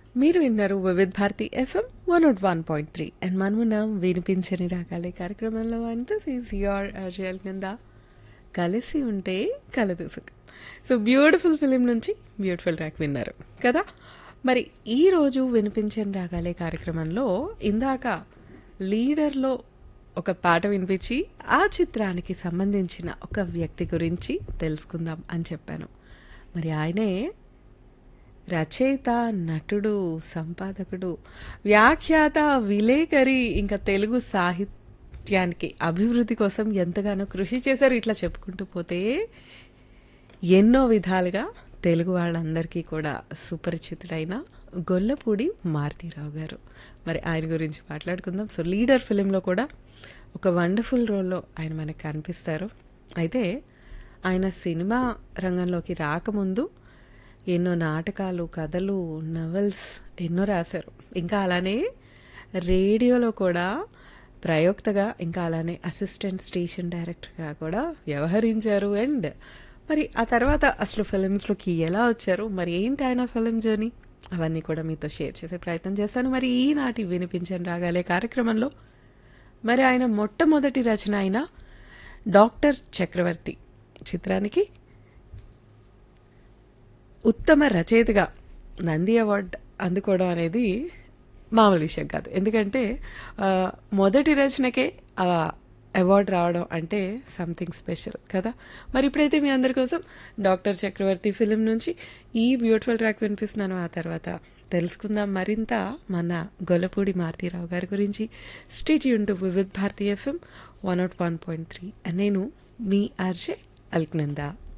మీరు విన్నారు Vividh Bharati FM one naught one point three and మనమున్నాం వినిపించని రాగాలే కార్యక్రమంలో అంటే ఈజ్ యువర్ అర్జల్ కింద కలిసి ఉంటే కలదు సుఖం సో బ్యూటిఫుల్ ఫిలిం నుంచి బ్యూటిఫుల్ ట్రాక్ విన్నారు కదా మరి ఈ రోజు వినిపించని రాగాలే కార్యక్రమంలో ఇందాక లీడర్లో ఒక పాట వినిపించి ఆ చిత్రానికి సంబంధించిన ఒక వ్యక్తి గురించి తెలుసుకుందాం అని చెప్పాను మరి ఆయనే రచయిత నటుడు సంపాదకుడు వ్యాఖ్యాత విలేకరి ఇంకా తెలుగు సాహిత్యానికి అభివృద్ధి కోసం ఎంతగానో కృషి చేశారు ఇట్లా చెప్పుకుంటూ పోతే ఎన్నో విధాలుగా తెలుగు వాళ్ళందరికీ కూడా సుపరిచితుడైన గొల్లపూడి మారుతీరావు గారు మరి ఆయన గురించి మాట్లాడుకుందాం సో లీడర్ ఫిలింలో కూడా ఒక వండర్ఫుల్ రోల్లో ఆయన మనకు కనిపిస్తారు అయితే ఆయన సినిమా రంగంలోకి రాకముందు ఎన్నో నాటకాలు కథలు నవల్స్ ఎన్నో రాశారు ఇంకా అలానే రేడియోలో కూడా ప్రయోక్తగా ఇంకా అలానే అసిస్టెంట్ స్టేషన్ డైరెక్టర్గా కూడా వ్యవహరించారు అండ్ మరి ఆ తర్వాత అసలు ఫిలిమ్స్లోకి ఎలా వచ్చారు మరి ఏంటి ఆయన ఫిలిం జర్నీ అవన్నీ కూడా మీతో షేర్ చేసే ప్రయత్నం చేస్తాను మరి ఈనాటి వినిపించని రాగాలే కార్యక్రమంలో మరి ఆయన మొట్టమొదటి రచన అయిన డాక్టర్ చక్రవర్తి చిత్రానికి ఉత్తమ రచయితగా నంది అవార్డ్ అందుకోవడం అనేది మామూలు విషయం కాదు ఎందుకంటే ఆ, మొదటి రచనకే ఆ అవార్డు రావడం అంటే సంథింగ్ స్పెషల్ కదా మరి ఇప్పుడైతే మీ అందరి కోసం డాక్టర్ చక్రవర్తి ఫిలిం నుంచి ఈ బ్యూటిఫుల్ ట్రాక్ వినిపిస్తున్నాను ఆ తర్వాత తెలుసుకుందాం మరింత మన గొల్లపూడి మారుతీరావు గారి గురించి స్టేట్ యూన్ to Vividh Bharati FM one naught one point three నేను మీ ఆర్జే అల్క్నందా